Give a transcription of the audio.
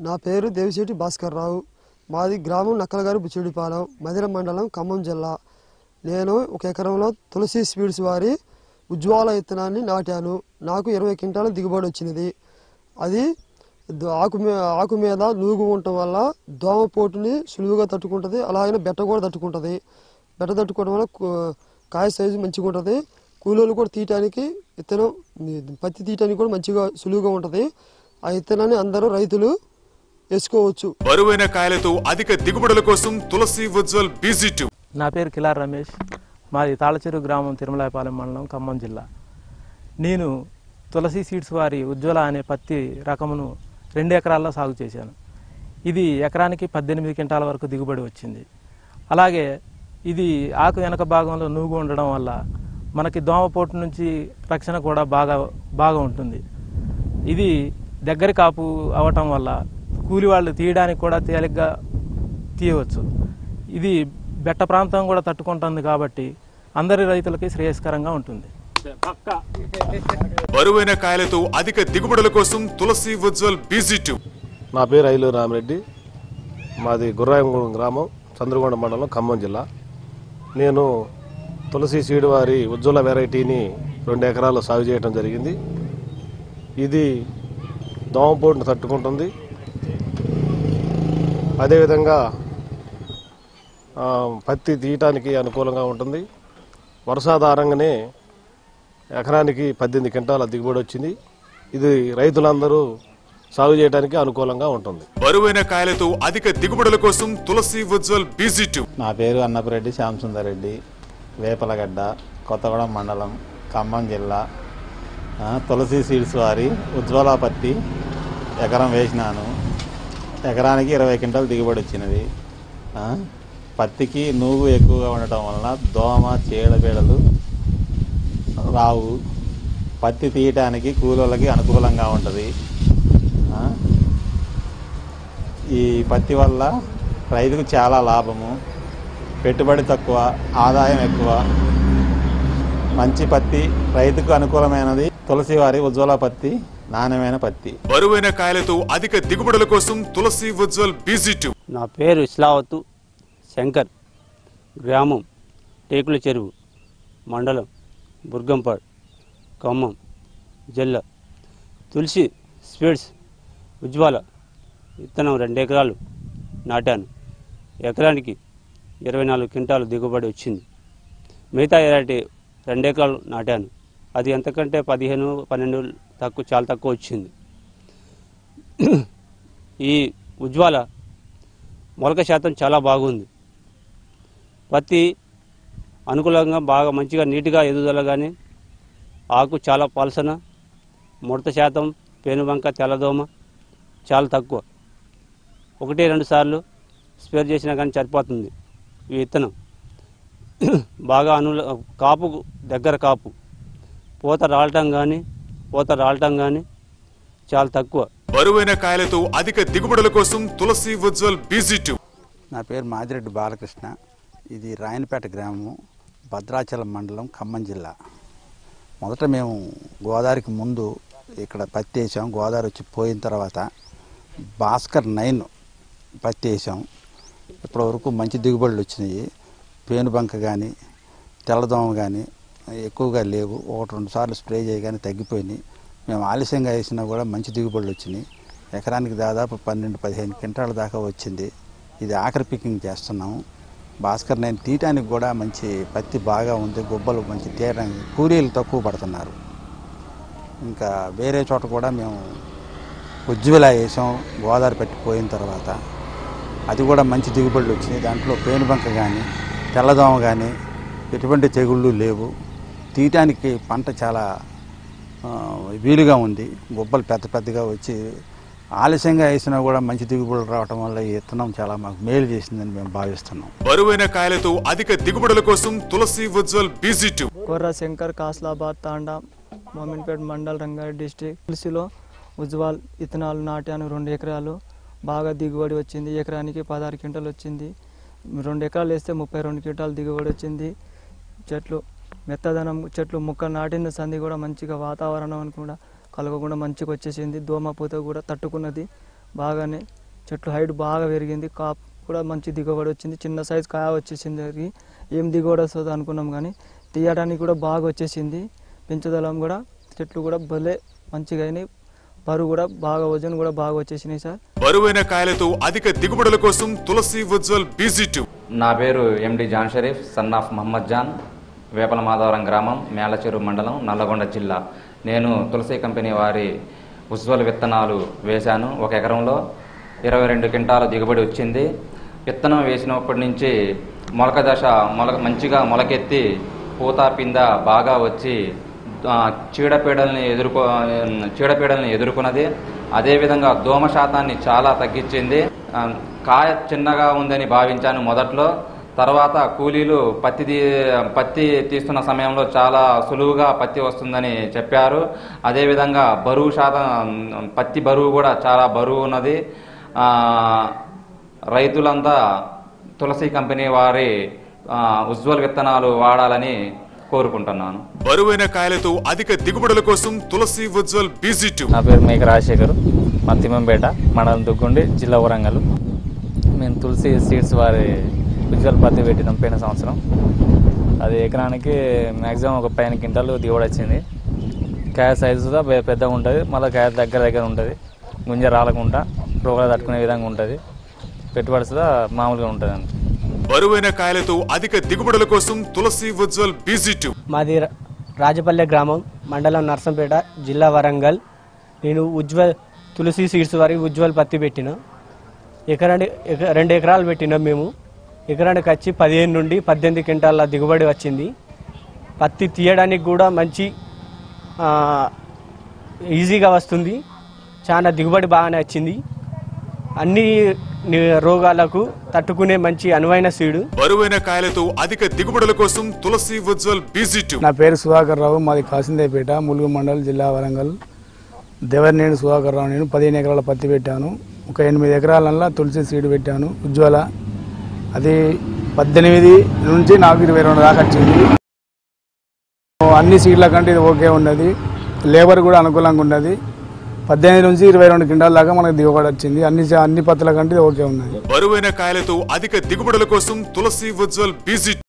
నా పేరు దేవిశెట్టి భాస్కర్ రావు మాది గ్రామం నక్కలగారి బుచ్చిడిపాలెం మధిర మండలం ఖమ్మం జిల్లా నేను ఒక ఎకరంలో తులసి స్వీట్స్ వారి ఉజ్వాల విత్తనాన్ని నాటాను నాకు ఇరవై క్వింటాల దిగుబడి వచ్చినది అది ద- ఆకు మీ ఆకు మీద నూగు ఉండటం వల్ల దోమపోటుని సులువుగా తట్టుకుంటుంది అలాగే బెట్ట కూడా తట్టుకుంటుంది బెట్ట తట్టుకోవడం వల్ల కు- కాయ సైజు మంచిగా ఉంటుంది కూలీలు కూడా తీయటానికి విత్తనం పత్తి తీయటానికి కూడా మంచిగా సులువుగా ఉంటుంది ఆ విత్తనాన్ని అందరూ రైతులు వేసుకోవచ్చు బరువైన కాయలతో అధిక దిగుబడుల కోసం తులసి ఉజ్వల్ బీజీ టూ నా పేరు కిలార్ రమేష్ మాది తాళచెరు గ్రామం తిరుమలాయపాలెం మండలం ఖమ్మం జిల్లా నేను తులసి సీడ్స్ వారి ఉజ్వల అనే పత్తి రకమును రెండు ఎకరాల్లో సాగు చేశాను ఇది ఎకరానికి పద్దెనిమిది క్వింటాల వరకు దిగుబడి వచ్చింది అలాగే ఇది ఆకు వెనక భాగంలో నూగు ఉండడం వల్ల మనకి దోమపోటు నుంచి రక్షణ కూడా బాగా బాగా ఉంటుంది ఇది దగ్గర కాపు అవటం వల్ల కూలి వాళ్ళు తీయడానికి కూడా తేలిగ్గా తీయవచ్చు ఇది బెట్ట ప్రాంతం కూడా తట్టుకుంటుంది కాబట్టి అందరి రైతులకి శ్రేయస్కరంగా ఉంటుంది బరువైన కాయలతో అధిక దిగుబడుల కోసం తులసి ఉజ్వల్ బీజీ టూ నా పేరు ఐలు రామరెడ్డి మాది గుర్రాయంగూడెం గ్రామం చంద్రగొండ మండలం ఖమ్మం జిల్లా నేను తులసి సీడ్ వారి ఉజ్వల వెరైటీని రెండు ఎకరాలు సాగు చేయడం జరిగింది ఇది దోమపోటును తట్టుకుంటుంది అదేవిధంగా ఆ, పత్తి తీయటానికి అనుకూలంగా ఉంటుంది వర్షాధారంగానే ఎకరానికి పద్దెనిమిది క్వింటాల దిగుబడి వచ్చింది ఇది రైతులందరూ సాగు చేయడానికి అనుకూలంగా ఉంటుంది బరువైన కాయలతో అధిక దిగుబడుల కోసం తులసి ఉజ్వల్ బీజీ టూ నా పేరు అన్నపురెడ్డి శ్యామసుందరెడ్డి వేపలగడ్డ కొత్తగూడెం మండలం ఖమ్మం జిల్లా ఆ, తులసి సీడ్స్ వారి ఉజ్వల పత్తి ఎకరం వేసినాను ఎకరానికి ఇరవై క్వింటాలు దిగుబడి వచ్చినది ఆ, పత్తికి నూగు ఎక్కువగా ఉండటం వలన దోమ చీడపీడలు రావు పత్తి తీయటానికి కూలోళ్ళకి అనుకూలంగా ఉంటుంది ఆ, ఈ పత్తి వల్ల రైతుకు చాలా లాభము పెట్టుబడి తక్కువ ఆదాయం ఎక్కువ మంచి పత్తి రైతుకు అనుకూలమైనది తులసి వారి ఉజ్వల పత్తి నాణ్యమైన పత్తి బరువైన కాయలతో అధిక దిగుబడుల కోసం తులసి ఉజ్వల్ బీజీ టూ నా పేరు ఇస్లావతు శంకర్ గ్రామం టేకుల చెరువు మండలం బుర్గంపాడ్ ఖమ్మం జిల్లా తులసి స్వీట్స్ ఉజ్వాల విత్తనం రెండు ఎకరాలు నాటాను ఎకరానికి ఇరవై నాలుగు క్వింటాలు దిగుబడి వచ్చింది మిగతా ఎలాంటి రెండు ఎకరాలు నాటాను అది ఎంతకంటే పదిహేను పన్నెండు తక్కువ చాలా తక్కువ వచ్చింది ఈ ఉజ్వాల మొలక శాతం చాలా బాగుంది పత్తి అనుకూలంగా బాగా మంచిగా నీట్గా ఎదుగుదల కానీ ఆకు చాలా పలసన ముడత శాతం పేనుబంక తెల్లదోమ చాలా తక్కువ ఒకటి రెండు సార్లు స్ప్రే చేసినా కానీ సరిపోతుంది ఈ విత్తనం బాగా అను కాపు దగ్గర కాపు పూత రాలటం కానీ పూత రాలటం కానీ చాలా తక్కువ బరువైన కాయలతో అధిక దిగుబడుల కోసం తులసి ఉజ్వల్ బీజీ టూ నా పేరు మాదిరెడ్డి బాలకృష్ణ ఇది రాయనపేట గ్రామము భద్రాచలం మండలం ఖమ్మం జిల్లా మొదట మేము గోదావరికి ముందు ఇక్కడ పత్తి వేసాం గోదావరి వచ్చి పోయిన తర్వాత భాస్కర్ నైన్ పత్తి వేసాం ఇప్పటివరకు మంచి దిగుబడులు వచ్చినాయి పేనుబంక కానీ తెల్లదోమ కానీ ఎక్కువగా లేవు ఒకటి రెండు సార్లు స్ప్రే చేయగానే తగ్గిపోయినాయి మేము ఆలస్యంగా వేసినా కూడా మంచి దిగుబడులు వచ్చినాయి ఎకరానికి దాదాపు పన్నెండు పదిహేను క్వింటాల దాకా వచ్చింది ఇది ఆఖరి పికింగ్ చేస్తున్నాము భాస్కర్ నేను తీయటానికి కూడా మంచి పత్తి బాగా ఉంది గుబ్బలు మంచి తీయడానికి కూలీలు తక్కువ పడుతున్నారు ఇంకా వేరే చోట కూడా మేము ఉజ్వల వేసాం గోదావరి పెట్టి పోయిన తర్వాత అది కూడా మంచి దిగుబడులు వచ్చినాయి దాంట్లో పేనుబంక కానీ తెల్లదోమ కానీ ఎటువంటి తెగుళ్ళు లేవు తీయటానికి పంట చాలా ఆ, వీలుగా ఉంది గుబ్బలు పెద్ద పెద్దగా వచ్చి ఆలస్యంగా వేసినా కూడా మంచి దిగుబడులు రావటం వల్ల ఈ విత్తనం చాలా మాకు మేలు చేసిందని మేము భావిస్తున్నాం బరువైన కాయలతో అధిక దిగుబడుల కోసం తులసి Ujjwal BG two Korra Shankar Kaslabad Thanda Mominpet mandal Rangareddy district తులసిలో ఉజ్వాల్ ఇత్తనాలు నాటాను రెండు ఎకరాలు బాగా దిగుబడి వచ్చింది ఎకరానికి పదహారు క్వింటాలు వచ్చింది రెండు ఎకరాలు వేస్తే ముప్పై రెండు క్వింటాలు దిగుబడి వచ్చింది చెట్లు మెత్తదనం చెట్లు ముక్క నాటిన సంది కూడా మంచిగా వాతావరణం కూడా కలగకుండా మంచిగా వచ్చేసింది దోమ పూత కూడా తట్టుకున్నది బాగానే చెట్లు హైట్ బాగా పెరిగింది కాప్ కూడా మంచి దిగుబడి వచ్చింది చిన్న సైజు కాయ వచ్చేసింది అది ఏం దిగుబడి వస్తుందో అనుకున్నాం కానీ తీయడానికి కూడా బాగా వచ్చేసింది పెంచుదలం కూడా చెట్లు కూడా భలే మంచిగా అయినాయి బరువు కూడా బాగా వజన్ కూడా బాగా వచ్చేసినాయి సార్ బరువైన కాయలతో అధిక దిగుబడుల కోసం తులసి ఉజ్వల్ బీజీ టూ నా పేరు MD Jan Sharif son of Mohammed Jan Vepala Madhavaram గ్రామం మేళచెరు మండలం నల్లగొండ జిల్లా నేను తులసి కంపెనీ వారి ఉజ్వల్ విత్తనాలు వేశాను ఒక ఎకరంలో ఇరవై రెండు క్వింటాల దిగుబడి వచ్చింది విత్తనం వేసినప్పటి నుంచి మొలక దశ మొలక మంచిగా మొలకెత్తి పూత పింద బాగా వచ్చి ఆ, చీడపీడల్ని ఎదుర్కో చీడపీడల్ని ఎదుర్కొన్నది అదేవిధంగా దోమ శాతాన్ని చాలా తగ్గించింది ఆ, కాయ చిన్నగా ఉందని భావించాను మొదట్లో తర్వాత కూలీలు పత్తి తీ పత్తి తీస్తున్న సమయంలో చాలా సులువుగా పత్తి వస్తుందని చెప్పారు అదేవిధంగా బరువు శాతం పత్తి బరువు కూడా చాలా బరువు ఉన్నది ఆ, రైతులంతా తులసి కంపెనీ వారి ఆ, ఉజ్వల్ విత్తనాలు వాడాలని కోరుకుంటున్నాను బరువైన కాయలతో అధిక దిగుబడుల కోసం తులసి ఉజ్వల్ బీజీ టూ నా పేరు మేక రాజశేఖర్ మా తిమ్మంపేట మండలం దుగ్గుండి జిల్లా వరంగల్ మేము తులసి సీడ్స్ వారి ఉజ్వల్ పత్తి పెట్టినాం పోయిన సంవత్సరం అది ఎకరానికి మ్యాక్సిమం ఒక పైన క్వింటాలు దిగుబడి వచ్చింది కాయ సైజు కూడా పె- పెద్దగా ఉంటుంది మళ్ళీ కాయ దగ్గర దగ్గర ఉంటుంది గుంజ రాలకుండా రోగాలు తట్టుకునే విధంగా ఉంటుంది పెట్టుబడి కూడా మామూలుగా ఉంటుంది అండి బరువైన కాయలతో అధిక దిగుబడుల కోసం తులసి ఉజ్వల్ బీజీ టూ మాది ర- రాజపల్లె గ్రామం మండలం నర్సంపేట జిల్లా వరంగల్ నేను ఉజ్వల్ తులసి సీడ్స్ వారి ఉజ్వల్ పత్తి పెట్టిన ఎకరానికి ఎక- రెండు ఎకరాలు పెట్టినాం మేము ఎకరానికి వచ్చి పదిహేను నుండి పద్దెనిమిది క్వింటాల దిగుబడి వచ్చింది పత్తి తీయడానికి కూడా మంచి ఆ, ఈజీగా వస్తుంది చాలా దిగుబడి బాగానే వచ్చింది అన్ని ని- రోగాలకు తట్టుకునే మంచి అనువైన సీడు బరువైన కాయలతో అధిక దిగుబడుల కోసం తులసి ఉజ్వల్ బీజీ టూ నా పేరు సుధాకర్ రావు మాది కాసిందేపేట ములుగు మండల్ జిల్లా వరంగల్ దేవరనేని సుధాకర్ రావు నేను పదిహేను ఎకరాల పత్తి పెట్టాను ఒక ఎనిమిది ఎకరాలల్లో తులసి సీడ్ పెట్టాను ఉజ్వల అది పద్దెనిమిది నుంచి నాకు ఇరవై రెండు దాకా వచ్చింది అన్ని సీడ్ల కంటే ఇది ఓకే ఉన్నది లేబర్ కూడా అనుకూలంగా ఉన్నది పద్దెనిమిది నుంచి ఇరవై రెండు క్వింటాల దాకా మనకు దిగుబడి వచ్చింది అన్ని అన్ని పత్తుల కంటే ఇది ఓకే ఉన్నది బరువైన కాయలతో అధిక దిగుబడుల కోసం తులసి ఉజ్వల్ బీజీ